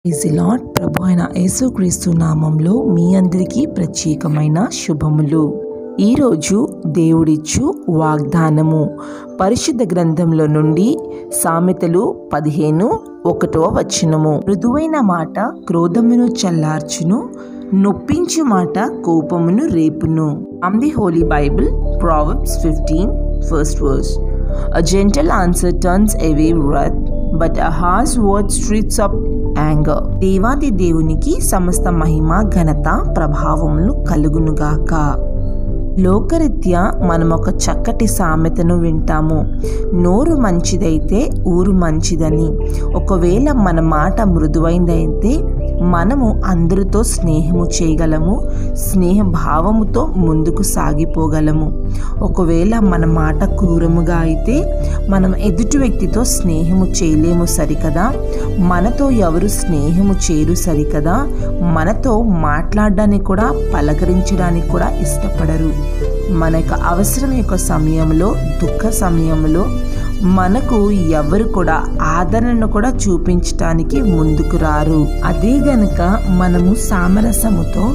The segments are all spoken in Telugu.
ఈజీ లాడ్ ప్రభు అయిన యేసుక్రీస్తు నామంలో మీ అందరికీ ప్రత్యేకమైన శుభములు ఈరోజు దేవుడిచ్చు వాగ్దానము పరిశుద్ధ గ్రంథంలో నుండి సామెతలు పదిహేను ఒకటో వచనము మృదువైన మాట క్రోధమును చల్లార్చును నొప్పించు మాట కోపమును రేపును um the Holy Bible Proverbs fifteen first verse A gentle answer turns away wrath, but a harsh word stirs up anger దేవాది దేవునికి సమస్త మహిమ ఘనత ప్రభావములు కలుగునుగాక లోకరీత్యా మనం ఒక చక్కటి సామెతను వింటాము నోరు మంచిదైతే ఊరు మంచిదని ఒకవేళ మన మాట మృదువైందైతే మనము అందరితో స్నేహము చేయగలము స్నేహ భావముతో ముందుకు సాగిపోగలము ఒకవేళ మన మాట క్రూరముగా అయితే మనం ఎదుటి వ్యక్తితో స్నేహము చేయలేము సరికదా మనతో ఎవరు స్నేహము చేయరు సరికదా మనతో మాట్లాడడానికి కూడా పలకరించడానికి కూడా ఇష్టపడరు మన యొక్క అవసరం యొక్క సమయంలో దుఃఖ సమయంలో మనకు ఎవరు కూడా ఆదరణను కూడా చూపించటానికి ముందుకు రారు అదే గనుక మనము సామరసముతో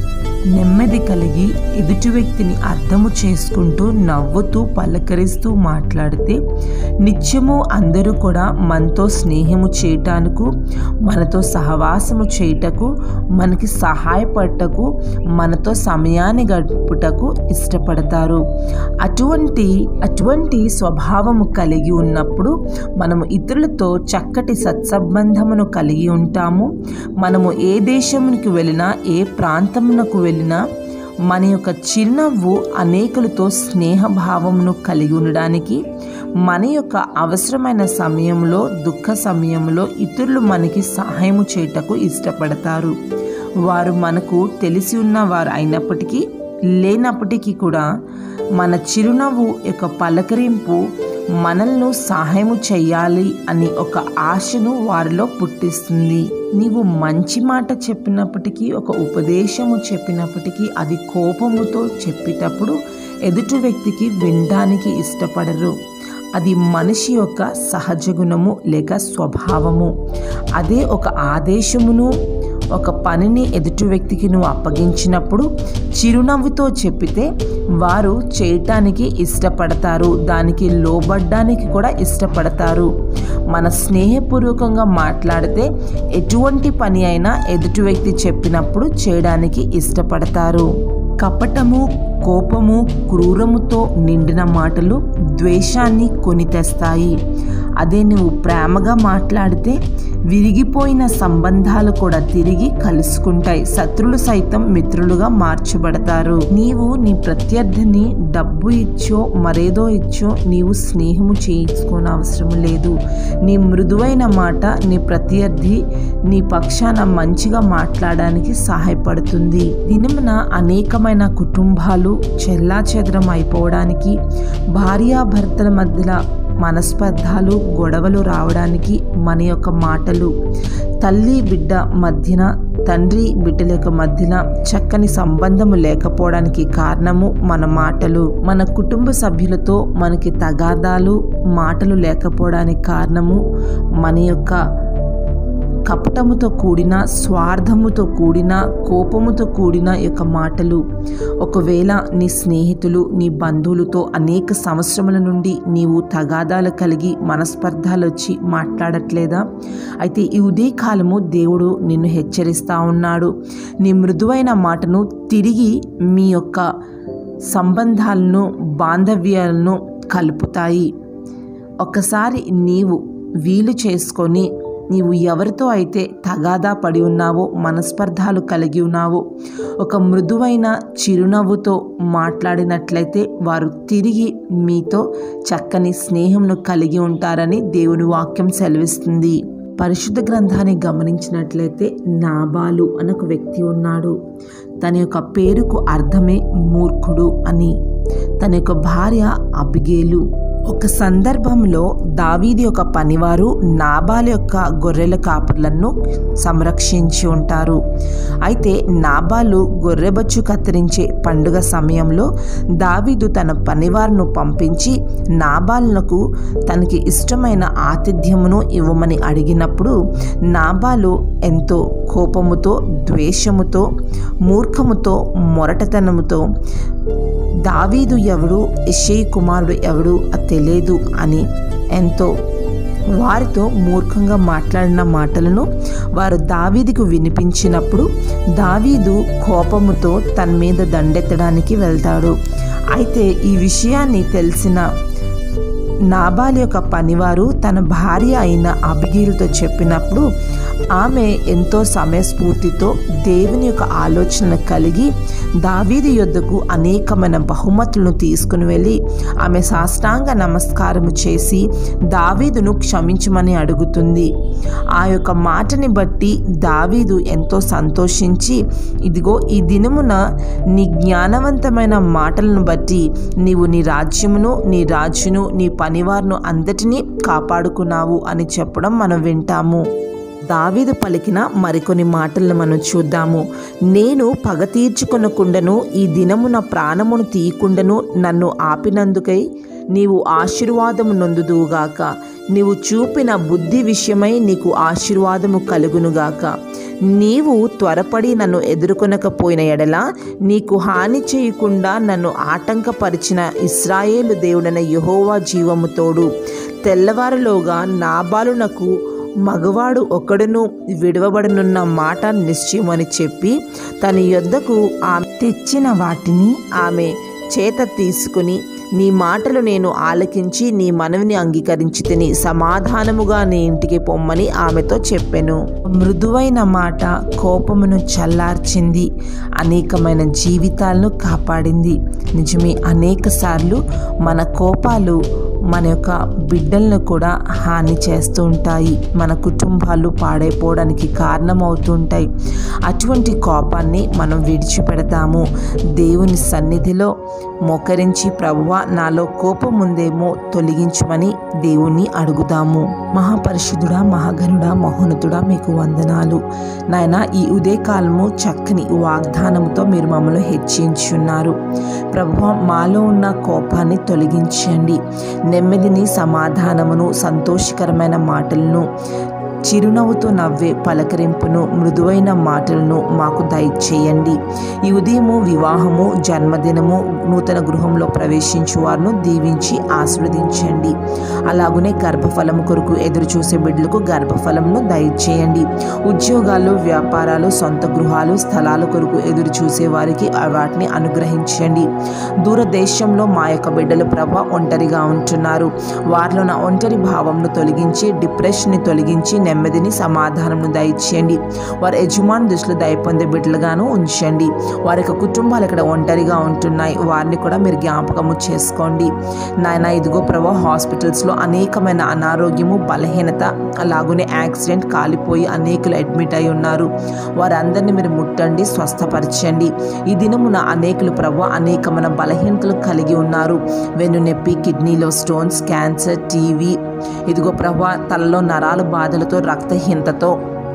నెమ్మది కలిగి ఎదుటి వ్యక్తిని అర్థము చేసుకుంటూ నవ్వుతూ పలకరిస్తూ మాట్లాడితే నిత్యము అందరూ కూడా మనతో స్నేహము చేయటానికి మనతో సహవాసము చేయటకు మనకి సహాయపడటకు మనతో సమయాన్ని గడుపుటకు ఇష్టపడతారు అటువంటి అటువంటి స్వభావము కలిగి ఉన్నప్పుడు మనము ఇతరులతో చక్కటి సత్సంబంధమును కలిగి ఉంటాము మనము ఏ దేశమునికి వెళ్ళినా ఏ ప్రాంతమునకు వెళ్ళినా మన యొక్క చిరునవ్వు అనేకులతో స్నేహభావమును కలిగి ఉండడానికి మన యొక్క అవసరమైన సమయంలో దుఃఖ సమయంలో ఇతరులు మనకి సహాయము చేయటకు ఇష్టపడతారు వారు మనకు తెలిసి ఉన్న వారు అయినప్పటికీ లేనప్పటికీ కూడా మన చిరునవ్వు యొక్క పలకరింపు మనల్ని సహాయము చెయ్యాలి అని ఒక ఆశను వారిలో పుట్టిస్తుంది నీవు మంచి మాట చెప్పినప్పటికీ ఒక ఉపదేశము చెప్పినప్పటికీ అది కోపముతో చెప్పేటప్పుడు ఎదుటి వ్యక్తికి వినడానికి ఇష్టపడరు అది మనిషి యొక్క సహజ గుణము లేక స్వభావము అదే ఒక ఆదేశమును ఒక పనిని ఎదుటి వ్యక్తికి నువ్వు అప్పగించినప్పుడు చిరునవ్వుతో చెప్పితే వారు చేయటానికి ఇష్టపడతారు దానికి లోబడ్డానికి కూడా ఇష్టపడతారు మన స్నేహపూర్వకంగా మాట్లాడితే ఎటువంటి పని అయినా ఎదుటి వ్యక్తి చెప్పినప్పుడు చేయడానికి ఇష్టపడతారు కపటము కోపము క్రూరముతో నిండిన మాటలు ద్వేషాన్ని కొని తెస్తాయి అదే నువ్వు ప్రేమగా మాట్లాడితే విరిగిపోయిన సంబంధాలు కూడా తిరిగి కలుసుకుంటాయి శత్రులు సైతం మిత్రులుగా మార్చబడతారు నీవు నీ ప్రత్యర్థిని డబ్బు ఇచ్చో మరేదో ఇచ్చో నీవు స్నేహము చేయించుకోని అవసరం లేదు నీ మృదువైన మాట నీ ప్రత్యర్థి నీ పక్షాన మంచిగా మాట్లాడడానికి సహాయపడుతుంది దినమున అనేకమైన కుటుంబాలు చెల్లా చెదరం అయిపోవడానికి భార్యాభర్తల మధ్యలో మనస్పర్ధాలు గొడవలు రావడానికి మన యొక్క మాటలు తల్లి బిడ్డ మధ్యన తండ్రి బిడ్డల యొక్క మధ్యన చక్కని సంబంధము లేకపోవడానికి కారణము మన మాటలు మన కుటుంబ సభ్యులతో మనకి తగాదాలు మాటలు లేకపోవడానికి కారణము మన యొక్క కపటముతో కూడిన స్వార్థముతో కూడిన కోపముతో కూడిన యొక్క మాటలు ఒకవేళ నీ స్నేహితులు నీ బంధువులతో అనేక సంవత్సరముల నుండి నీవు తగాదాలు కలిగి మనస్పర్ధాలు వచ్చి మాట్లాడట్లేదా అయితే ఈ ఉదయకాలము దేవుడు నిన్ను హెచ్చరిస్తూ ఉన్నాడు నీ మృదువైన మాటను తిరిగి మీ యొక్క సంబంధాలను బాంధవ్యాలను కలుపుతాయి ఒక్కసారి నీవు వీలు చేసుకొని నీవు ఎవరితో అయితే తగాదా పడి ఉన్నావో మనస్పర్ధాలు కలిగి ఉన్నావో ఒక మృదువైన చిరునవ్వుతో మాట్లాడినట్లయితే వారు తిరిగి మీతో చక్కని స్నేహంను కలిగి ఉంటారని దేవుని వాక్యం సెలవిస్తుంది పరిశుద్ధ గ్రంథాన్ని గమనించినట్లయితే నాబాలు అని ఒక వ్యక్తి ఉన్నాడు తన యొక్క పేరుకు అర్థమే మూర్ఖుడు అని తన యొక్క భార్య అబిగేలు ఒక సందర్భంలో దావీది యొక్క పనివారు నాబాల్ యొక్క గొర్రెల కాపులను సంరక్షించి ఉంటారు అయితే నాబాలు గొర్రెబచ్చు కత్తిరించే పండుగ సమయంలో దావీదు తన పనివారును పంపించి నాబాలకు తనకి ఇష్టమైన ఆతిథ్యమును ఇవ్వమని అడిగినప్పుడు నాబాలు ఎంతో కోపముతో ద్వేషముతో మూర్ఖముతో మొరటతనముతో దావీదు ఎవడు ఇషయ్ కుమారుడు ఎవడు అది తెలియదు అని ఎంతో వారితో మూర్ఖంగా మాట్లాడిన మాటలను వారు దావీదుకు వినిపించినప్పుడు దావీదు కోపముతో తన మీద దండెత్తడానికి వెళ్తాడు అయితే ఈ విషయాన్ని తెలిసిన నాబాల్ యొక్క పనివారు తన భార్య అయిన అబిగీలతో చెప్పినప్పుడు ఆమె ఎంతో సమయస్ఫూర్తితో దేవుని యొక్క ఆలోచన కలిగి దావీది యొద్దకు అనేకమైన బహుమతులను తీసుకుని వెళ్ళి ఆమె సాష్టాంగ నమస్కారము చేసి దావీదును క్షమించమని అడుగుతుంది ఆ యొక్క మాటని బట్టి దావీదు ఎంతో సంతోషించి ఇదిగో ఈ దినమున నీ జ్ఞానవంతమైన మాటలను బట్టి నీవు నీ రాజ్యమును నీ రాజును నీ పనివారును అందటినీ కాపాడుకున్నావు అని చెప్పడం మనం వింటాము దావీదు పలికిన మరికొన్ని మాటలను మనం చూద్దాము నేను పగ తీర్చుకొనకుండను ఈ దినము నా ప్రాణమును తీయకుండను నన్ను ఆపినందుకై నీవు ఆశీర్వాదము నొందుదువుగాక నీవు చూపిన బుద్ధి విషయమై నీకు ఆశీర్వాదము కలుగునుగాక నీవు త్వరపడి నన్ను ఎదుర్కొనకపోయిన ఎడల నీకు హాని చేయకుండా నన్ను ఆటంకపరిచిన ఇస్రాయేలు దేవుడైన యహోవా జీవము తోడు తెల్లవారులోగా నాబాలునకు మగవాడు ఒకడును విడవబడనున్న మాట నిశ్చయమని చెప్పి తన యొద్దకు ఆమె తెచ్చిన వాటిని ఆమె చేత తీసుకుని నీ మాటలు నేను ఆలకించి నీ మనవిని అంగీకరించి తిని సమాధానముగా నీ ఇంటికి పొమ్మని ఆమెతో చెప్పెను మృదువైన మాట కోపమును చల్లార్చింది అనేకమైన జీవితాలను కాపాడింది నిజమే అనేక సార్లు మన కోపాలు మన యొక్క బిడ్డలను కూడా హాని చేస్తూ ఉంటాయి మన కుటుంబాలు పాడైపోవడానికి కారణమవుతుంటాయి అటువంటి కోపాన్ని మనం విడిచిపెడతాము దేవుని సన్నిధిలో మోకరించి ప్రభువ నాలో కోపం ఉందేమో తొలగించమని దేవుణ్ణి అడుగుదాము మహాపరిశుద్ధుడా మహాగణుడా మహోన్నతుడా మీకు వందనాలు నాయన ఈ ఉదయకాలము చక్కని వాగ్దానంతో మీరు మమ్మల్ని హెచ్చించున్నారు ప్రభువ మాలో ఉన్న కోపాన్ని తొలగించండి నెమ్మదిని సమాధానమును సంతోషకరమైన మాటలను చిరునవ్వుతో నవ్వే పలకరింపును మృదువైన మాటలను మాకు దయచేయండి ఈ ఉదయము వివాహము జన్మదినము నూతన గృహంలో ప్రవేశించు వారిను దీవించి ఆస్వాదించండి అలాగునే గర్భఫలము కొరకు ఎదురు చూసే బిడ్డలకు గర్భఫలమును దయచేయండి ఉద్యోగాలు వ్యాపారాలు సొంత గృహాలు స్థలాల కొరకు ఎదురు చూసే వారికి వాటిని అనుగ్రహించండి దూరదేశంలో మా యొక్క బిడ్డలు ప్రభ ఒంటరిగా ఉంటున్నారు వారిలో నా ఒంటరి భావంను తొలగించి డిప్రెషన్ని తొలగించి నెమ్మదిని సమాధానంను దయచేయండి వారి యజమాని దృష్టిలో దయ పొందే బిడ్డలుగాను ఉంచండి వారి యొక్క కుటుంబాలు ఇక్కడ ఒంటరిగా ఉంటున్నాయి వారిని కూడా మీరు జ్ఞాపకము చేసుకోండి నాయన ఇదిగో ప్రభా హాస్పిటల్స్లో అనేకమైన అనారోగ్యము బలహీనత అలాగునే యాక్సిడెంట్ కాలిపోయి అనేకులు అడ్మిట్ అయి ఉన్నారు వారందరినీ మీరు ముట్టండి స్వస్థపరచండి ఈ దినమున అనేకులు ప్రభు అనేకమైన బలహీనతలు కలిగి ఉన్నారు వెన్ను నొప్పి కిడ్నీలో స్టోన్స్ క్యాన్సర్ టీవీ ఇదిగో ప్రభా తలలో నరాల బాధలతో రక్తహీనతతో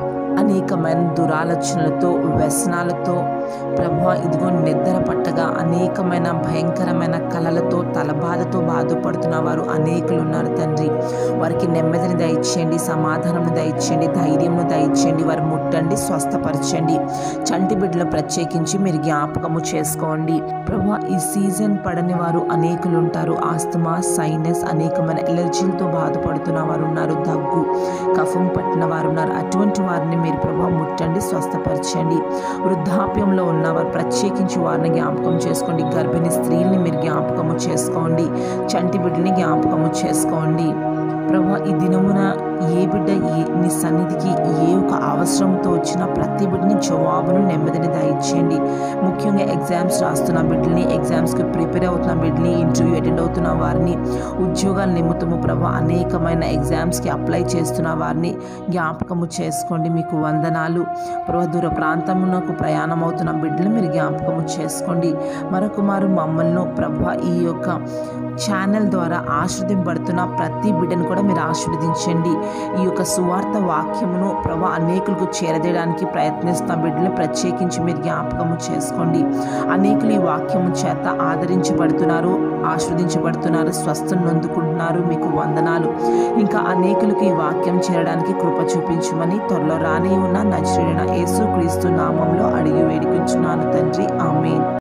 అనేకమైన దురాలోచనలతో వ్యసనాలతో ప్రభు ఇదిగో నిద్ర పట్టగా అనేకమైన భయంకరమైన కళలతో తలబాధతో బాధపడుతున్న వారు అనేకులు ఉన్నారు తండ్రి వారికి నెమ్మదిని దయచేయండి సమాధానం దయచేయండి ధైర్యంను దయచేయండి వారు ముట్టండి స్వస్థపరచండి చంటి బిడ్డలు ప్రత్యేకించి మీరు జ్ఞాపకము చేసుకోండి ప్రభు ఈ సీజన్ పడని వారు అనేకులు ఉంటారు ఆస్తమా సైనస్ అనేకమైన ఎలర్జీలతో బాధపడుతున్న వారు ఉన్నారు దగ్గు కఫం పట్టిన వారు ఉన్నారు అటువంటి వారిని మీరు ప్రభావ ముట్టండి స్వస్థపరచండి వృద్ధాప్యంలో ఉన్నవారు ప్రత్యేకించి వారిని జ్ఞాపకం చేసుకోండి గర్భిణీ స్త్రీల్ని మీరు జ్ఞాపకము చేసుకోండి చంటి బిడ్డని జ్ఞాపకము చేసుకోండి ప్రభా ఈ దినమున ఏ బిడ్డ ఏ నీ సన్నిధికి ఏ ఒక అవసరంతో వచ్చిన ప్రతి బిడ్డని జవాబును నెమ్మదిని దయచేయండి ముఖ్యంగా ఎగ్జామ్స్ రాస్తున్న బిడ్డల్ని ఎగ్జామ్స్కి ప్రిపేర్ అవుతున్న బిడ్డని ఇంటర్వ్యూ అటెండ్ అవుతున్న వారిని ఉద్యోగాల నిమిత్తము ప్రభు అనేకమైన ఎగ్జామ్స్కి అప్లై చేస్తున్న వారిని జ్ఞాపకము చేసుకోండి మీకు వందనాలు ప్రభు దూర ప్రాంతమునకు ప్రయాణం అవుతున్న బిడ్డలు మీరు జ్ఞాపకము చేసుకోండి మరొక మారు మమ్మల్ని ప్రభు ఈ యొక్క ఛానల్ ద్వారా ఆశ్రదింపబడుతున్న ప్రతి బిడ్డను కూడా మీరు ఆశీర్వదించండి ఈ యొక్క సువార్త వాక్యమును ప్రభా అనేకులకు చేరదేయడానికి ప్రయత్నిస్తున్న బిడ్డలు ప్రత్యేకించి మీరు జ్ఞాపకము చేసుకోండి అనేకులు ఈ వాక్యము చేత ఆదరించబడుతున్నారు ఆస్వాదించబడుతున్నారు స్వస్థను నొందుకుంటున్నారు మీకు వందనాలు ఇంకా అనేకులకు ఈ వాక్యం చేరడానికి కృప చూపించమని త్వరలో రాని ఉన్న నజరైన యేసు క్రీస్తు నామంలో అడిగి వేడుకుంటున్నాను